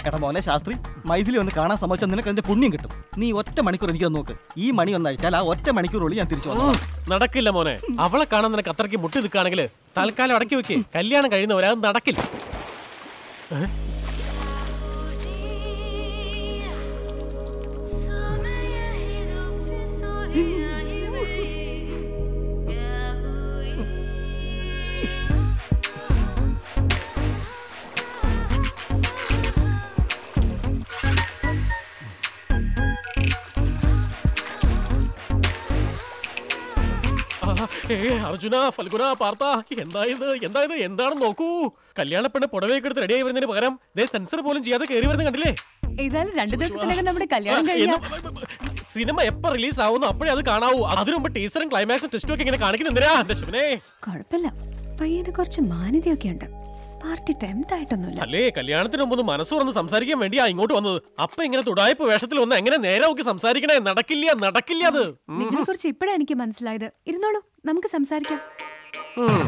എടാ മോനെ ശാസ്ത്രി മൈഥിലി ഒന്ന് കാണാൻ സമ്മതിച്ചാൽ നിനക്ക് അതിന്റെ പുണ്യം കിട്ടും നീ ഒറ്റ മണിക്കൂർ എനിക്ക് നോക്ക് ഈ മണി ഒന്ന് അഴിച്ചാൽ ആ ഒറ്റ മണിക്കൂറുള്ളിൽ ഞാൻ തിരിച്ചു വന്നു നടക്കില്ല മോനെ അവളെ കാണാൻ നിനക്ക് അത്രയ്ക്ക് മുട്ടി നിൽക്കുകയാണെങ്കിൽ തൽക്കാലം അടക്കി വെക്കേ കല്യാണം കഴിയുന്നവരെ അത് നടക്കില്ല ആ, ഏ, അർജുന ഫൽഗുന പാർത്ത എന്തായത് എന്തായത് എന്താണെന്ന് നോക്കൂ കല്യാണ പെണ്ണ് പുടവയൊക്കെ എടുത്ത് റെഡിയായി വരുന്നതിന് പകരം ദേ സെൻസർ പോലും ചെയ്യാതെ കയറി വരുന്ന കണ്ടില്ലേ ഏതായാലും രണ്ടു ദിവസത്തിനകം നമ്മുടെ കല്യാണം ആ, കഴിഞ്ഞാ എന്ന് സിനിമ എപ്പോ റിലീസ് ആവുന്നു അപ്പോഴേ അത് കാണാവൂ അതിനു മുമ്പ് ടീച്ചറും ക്ലൈമാക്സും ടെസ്റ്റും ഒക്കെ ഇങ്ങനെ കാണിക്കുന്ന എന്തിനാ എന്റെ ശിവനെ കുഴപ്പമില്ല പയ്യന് കുറച്ച് മാന്യതയൊക്കെ ഉണ്ട് പാർട്ടി ടെംപ്റ്റ് ആയിട്ടൊന്നുമില്ല അല്ലേ കല്യാണത്തിന് മുമ്പ് ഒന്ന് മനസ്സ് തുറന്ന് സംസാരിക്കാൻ വേണ്ടിയാ ഇങ്ങോട്ട് വന്നത് അപ്പൊ ഇങ്ങനെ തുടായ്പ വേഷത്തിൽ വന്ന് എങ്ങനെ നേരെ നോക്കി സംസാരിക്കണേ നടക്കില്ല നടക്കില്ല അത് ഉം. നിങ്ങളെ കുറിച്ച് ഇപ്പഴാ എനിക്ക് മനസ്സിലായത് ഇരുന്നോളൂ നമുക്ക് സംസാരിക്കാം ഉം.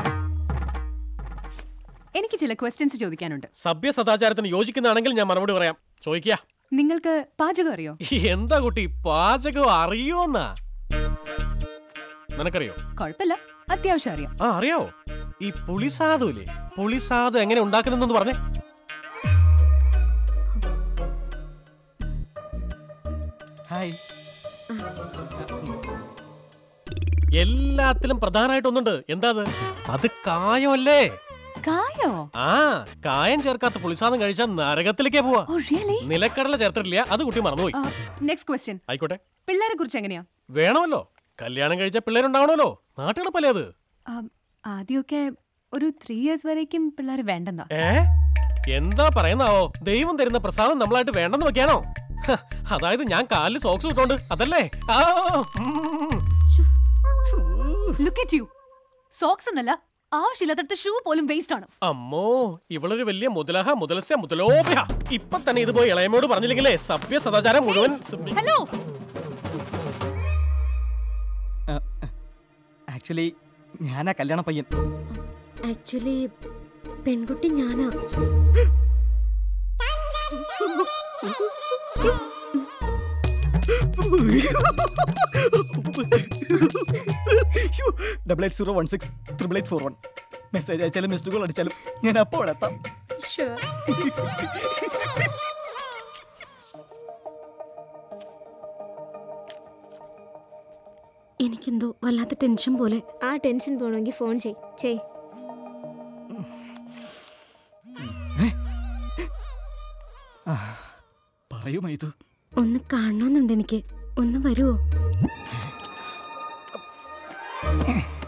എനിക്ക് ചില ക്വസ്റ്റ്യൻസ് ചോദിക്കാനുണ്ട് സഭ്യ സദാചാരത്തിന് യോജിക്കുന്നതാണെങ്കിൽ ഞാൻ മറുപടി പറയാം ചോദിക്കാ നിങ്ങൾക്ക് പാചകം അറിയോ എന്താ കുട്ടി പാചകം അറിയോന്നാ നിനക്കറിയോ കുഴപ്പമില്ല അത്യാവശ്യം അറിയാം ആ അറിയാവോ ഈ പുളിസാദമില്ലേ പുളിസാദം എങ്ങനെ ഉണ്ടാക്കുന്നതെന്ന് പറഞ്ഞേ ഹായ് എല്ലാത്തിലും പ്രധാനമായിട്ടൊന്നുണ്ട് എന്താ അത് അത് കായമല്ലേ കായോ ആ കായം ചേർക്കാത്ത പുളിസാദം കഴിച്ചാൽ നരകത്തിലേക്കേ പോവാ ഓ റിയലി നിലക്കടല ചേർത്തിട്ടില്ല അത് കുട്ടി മറന്നുപോയി നെക്സ്റ്റ് ക്വസ്റ്റ്യൻ ആയിക്കോട്ടെ പിള്ളേരെ കുറിച്ച് എങ്ങനെയാ വേണമല്ലോ കല്യാണം കഴിച്ച പിള്ളേരുണ്ടാവണമല്ലോ നാട്ടുകളപ്പല്ലേ അത് ആ, ആദ്യമൊക്കെ ഒരു ത്രീ ഇയേഴ്സ് വരേക്കും പിള്ളേർ വേണ്ടെന്നാ ഏ എന്താ പറയുന്നാവോ ദൈവം തരുന്ന പ്രസാദം നമ്മളായിട്ട് വേണ്ടെന്ന് വെക്കാനോ ഹ, അതായത് ഞാൻ കാലിൽ സോക്സ് ഇട്ടോണ്ട് അതല്ലേ ആ, ഉം. ലുക്ക് അറ്റ് യു സോക്സ് എന്നല്ല ആവശ്യമില്ലാത്തടത്ത് ഷൂ പോലും വേസ്റ്റ് ആണ് അമ്മോ ഇവളൊരു വലിയ മുതലഹ മുതലസ്യ മുതലോഭ്യ ഇപ്പൊ തന്നെ ഇത് പോയി ഇളയമോട് പറഞ്ഞില്ലെങ്കിലേ സഭ്യ സദാചാരം മുഴുവൻ സ്- ഹലോ ആക്ച്വലി ഞാനാ കല്യാണ പയ്യൻ ആക്ച്വലി പെൺകുട്ടി ഞാനാ double eight zero one six triple eight four one message അയച്ചാലും മിസ്ഡ് കോൾ അടിച്ചാലും ഞാൻ അപ്പോൾ അവിടെ എത്താം എനിക്കെന്തോ വല്ലാത്ത ടെൻഷൻ പോലെ ആ ടെൻഷൻ പോണെങ്കിൽ ഫോൺ ചെയ് ചെയ് പറയൂ മൈതു ഒന്ന് കാണണമെന്നുണ്ട് എനിക്ക് ഒന്ന് വരുമോ